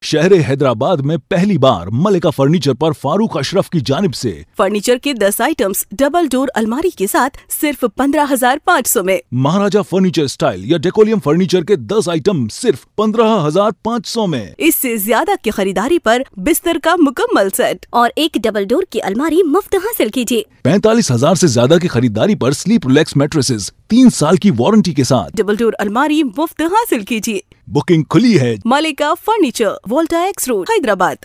शहर हैदराबाद में पहली बार मलिका फर्नीचर पर फारूक अशरफ की जानिब से फर्नीचर के 10 आइटम्स डबल डोर अलमारी के साथ सिर्फ पंद्रह हजार पाँच सौ में महाराजा फर्नीचर स्टाइल या डेकोलियम फर्नीचर के 10 आइटम सिर्फ पंद्रह हजार पाँच सौ में इससे ज्यादा की खरीदारी पर बिस्तर का मुकम्मल सेट और एक डबल डोर की अलमारी मुफ्त हासिल कीजिए पैंतालीस हजार ऐसी ज्यादा की खरीदारी पर स्लीप रिलैक्स मैट्रेसेस तीन साल की वारंटी के साथ डबल डोर अलमारी मुफ्त हासिल कीजिए बुकिंग खुली है Mallika furniture Volta X road Hyderabad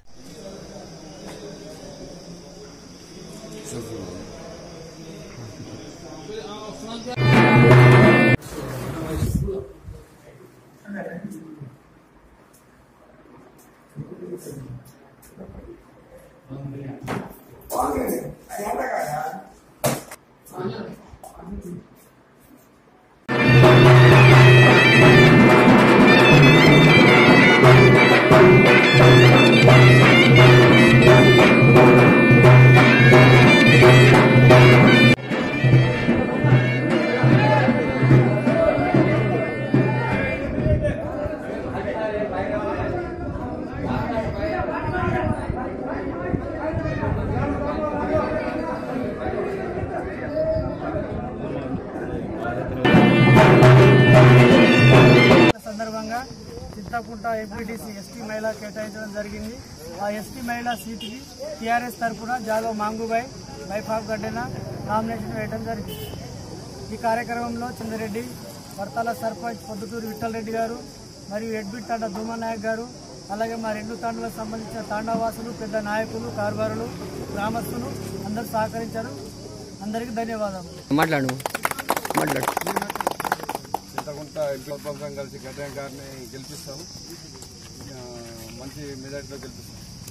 సందర్భంగా చింతకుంట ఎంపీటీసీ ఎస్టీ మహిళ కేటాయించడం జరిగింది ఆ ఎస్టీ మహిళ సీటుకి టీఆర్ఎస్ తరఫున Jadhav Mangubai wife of Gaddena nomination వేయడం జరిగింది ఈ కార్యక్రమంలో చంద్రెడ్డి వర్తాల సర్పంచ్ పొద్దుటూరు విఠల్ రెడ్డి గారు మరియు ఎడ్బిట్ తాండ ధూమనాయక్ గారు అలాగే మా రెండు తాండలకు సంబంధించిన తాండవాసులు పెద్ద నాయకులు కార్బారులు గ్రామస్తులు అందరూ సహకరించారు అందరికీ ధన్యవాదాలు మాట్లాడు మాట్లాడు చింతకుంట ఎంపీ ప్రభుత్వం కలిసి గడ్డ గారిని గెలిపిస్తాం ఆ, మంచి మెజార్టీలో గెలిపిస్తాం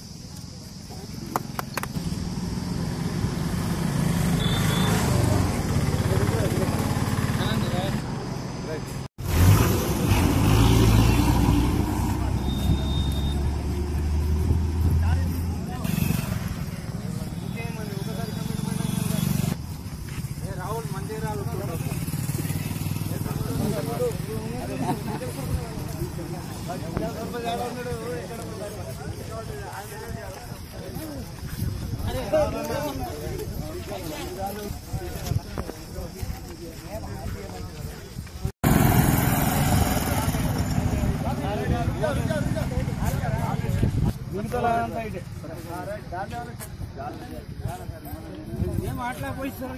ఏం మాట్లాడిపోయిస్తారు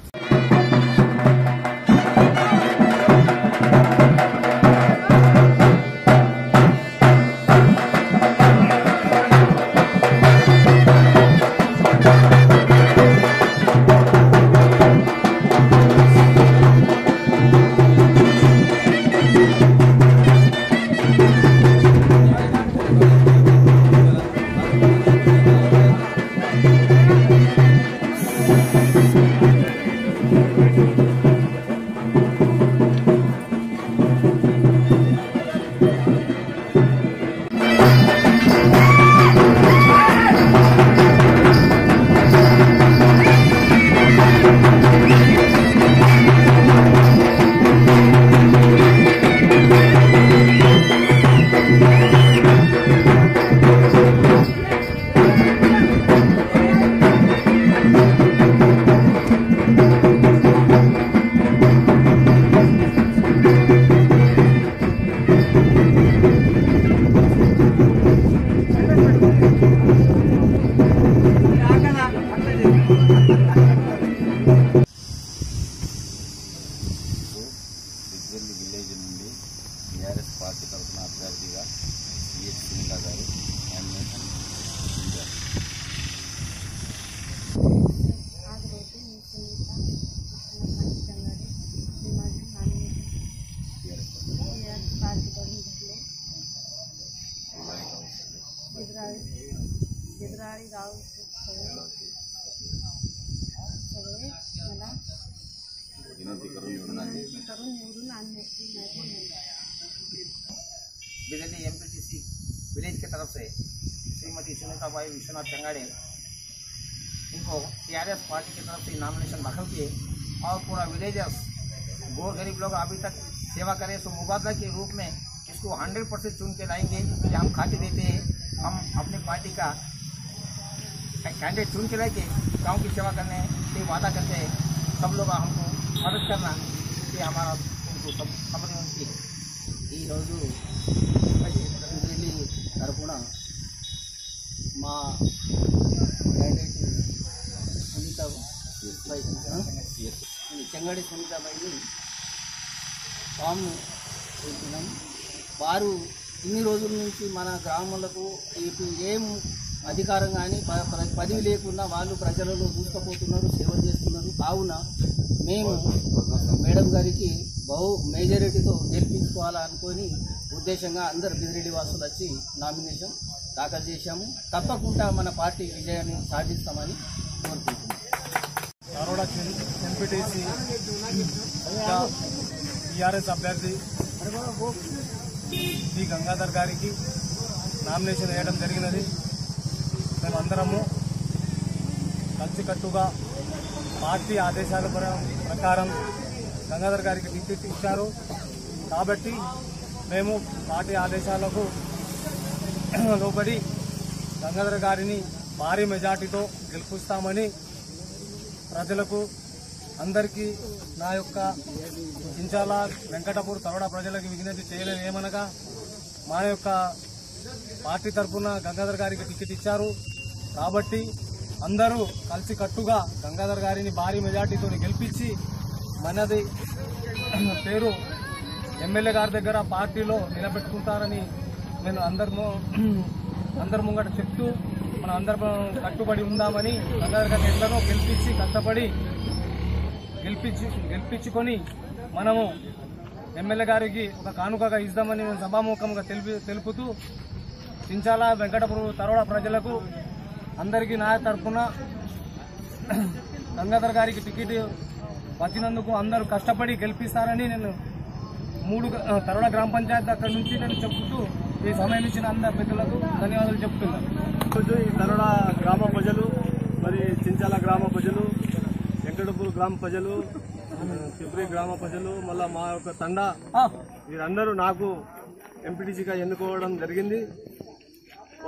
దిగ్గల్లి విలేజ్ నుండి టీఆర్ఎస్ పార్టీ తరఫున అభ్యర్థిగా సిహెచ్ సింగా గారు నామినేషన్ పొందారు. TRS party. शिवाजी कौशल्य. विनंती करून निवडून आणले बिजली एमपीटीसी विलेज की तरफ से श्रीमती सुनीता बाई विश्वनाथ चंगाड़े इनको टीआरएस पार्टी की तरफ से नामिनेशन दाखिल किए और पूरा विलेजर्स गो गरीब लोग अभी तक सेवा करें तो मुबादला के रूप में इसको हंड्रेड परसेंट चुन के लाएंगे कि हम खाते देते हैं हम अपनी पार्टी का कैंडिडेट चुन के लेके गांव की सेवा करने के वादा करते हैं सब लोग हमको मदद करना ये हमारा उनको सब समझ उनकी है ఈరోజు ఢిల్లీ తరఫున మా క్యాండిడేట్ సునీత బాయ్ చెంగడి సునీతాబాయిని ఫామ్ వేసినాం వారు ఇన్ని రోజుల నుంచి మన గ్రామాలకు ఇటు ఏం అధికారం కానీ ప- ప- పదవి లేకుండా వాళ్ళు ప్రజలలో దూసుకుపోతున్నారు సేవ చేస్తున్నారు కావున మేము మేడం గారికి బహు మేజారిటీతో గెలిపించుకోవాలనుకొని ఉద్దేశంగా అందరు బిదిరెడ్డి వాసులు వచ్చి నామినేషన్ దాఖలు చేశాము తప్పకుండా మన పార్టీ విజయాన్ని సాధిస్తామని కోరుకుంటున్నాం ధారవాడ ఎంపీటీసీ టీఆర్ఎస్ అభ్యర్థి డి గంగాధర్ గారికి నామినేషన్ వేయడం జరిగినది మేమందరము కలిసికట్టుగా పార్టీ ఆదేశాల ప్ర- ప్రకారం గంగాధర్ గారికి టికెట్ ఇచ్చారు కాబట్టి మేము పార్టీ ఆదేశాలకు లోబడి గంగాధర్ గారిని భారీ మెజార్టీతో గెలిపిస్తామని ప్రజలకు అందరికీ నా యొక్క ఇంచాల వెంకటపూర్ తరోడ ప్రజలకు విజ్ఞప్తి చేయలేదు ఏమనగా మా యొక్క పార్టీ తరఫున గంగాధర్ గారికి టికెట్ ఇచ్చారు కాబట్టి అందరూ కలిసి కట్టుగా గంగాధర్ గారిని భారీ మెజార్టీతో గెలిపించి మనది పేరు ఎమ్మెల్యే గారి దగ్గర పార్టీలో నిలబెట్టుకుంటారని నేను అందరము అందరి ముంగట చెప్తూ మనం అందరం కట్టుబడి ఉందామని గంగాధర్ గారిని ఎట్లనో గెలిపించి కష్టపడి గెలిపించి గెలిపించుకొని మనము ఎమ్మెల్యే గారికి ఒక కానుకగా ఇద్దామని నేను సభాముఖంగా తెలిపి తెలుపుతూ చించాల వెంకటపురం తరోడ ప్రజలకు అందరికీ నా తరఫున గంగాధర్ గారికి టికెట్ వచ్చినందుకు అందరూ కష్టపడి గెలిపిస్తారని నేను మూడు గ- తరోడ గ్రామ పంచాయతీ అక్కడి నుంచి నేను చెప్తూ ఈ సమయం ఇచ్చిన అందరి పెద్దలకు ధన్యవాదాలు చెప్తున్నాను ఈరోజు ఈ తరుణ గ్రామ ప్రజలు మరి చించాల గ్రామ ప్రజలు వెంకటపూర్ గ్రామ ప్రజలు చిప్రి గ్రామ ప్రజలు మళ్ళా మా యొక్క తండా వీరందరూ నాకు ఎంపీటీసీగా ఎన్నుకోవడం జరిగింది ఓ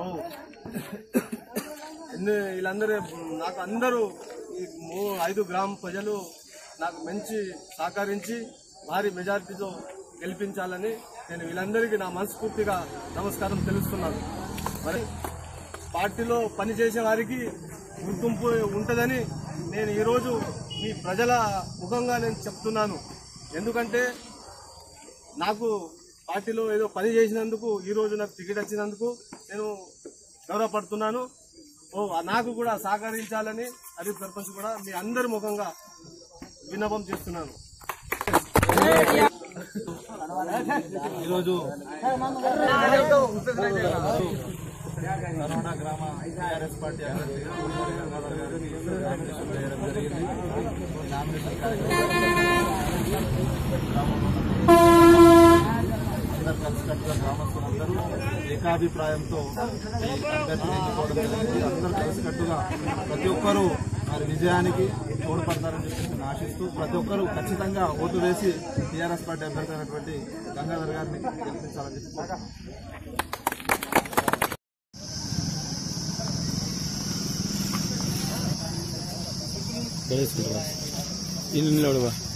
ఎన్ని వీళ్ళందరూ నాకు అందరూ ఈ మూ ఐదు గ్రామ ప్రజలు నాకు మంచి సహకరించి భారీ మెజారిటీతో గెలిపించాలని నేను వీళ్ళందరికీ నా మనస్ఫూర్తిగా నమస్కారం తెలుస్తున్నాను మరి పార్టీలో పనిచేసే వారికి గుర్తింపు ఉంటుందని నేను ఈరోజు మీ ప్రజల ముఖంగా నేను చెప్తున్నాను ఎందుకంటే నాకు పార్టీలో ఏదో పని చేసినందుకు ఈరోజు నాకు టికెట్ వచ్చినందుకు నేను గౌరవపడుతున్నాను ఓ నాకు కూడా సహకరించాలని అది పర్పస్ కూడా మీ అందరి ముఖంగా విన్నపం చేస్తున్నాను ఈరోజు నల్గొండ గ్రామ టీఆర్ఎస్ పార్టీ అభ్యర్థిగా గంగాధర్ గారికి నామినేషన్ వేయడం జరిగింది ఈ నామినేషన్ అందరు కలిసికట్టుగా గ్రామస్తులందరూ ఏకాభిప్రాయంతో ఈ అభ్యర్థిని ఎన్నుకోవడం జరిగింది అందరూ కలిసికట్టుగా ప్రతి ఒక్కరూ మరి విజయానికి తోడ్పడతారని చెప్పి నేను ఆశిస్తూ ప్రతి ఒక్కరూ ఖచ్చితంగా ఓటు వేసి టీఆర్ఎస్ పార్టీ అభ్యర్థి అయినటువంటి గంగాధర్ గారిని గెలిపించాలని చెప్పి కోరుతున్నాను. ఇల్లు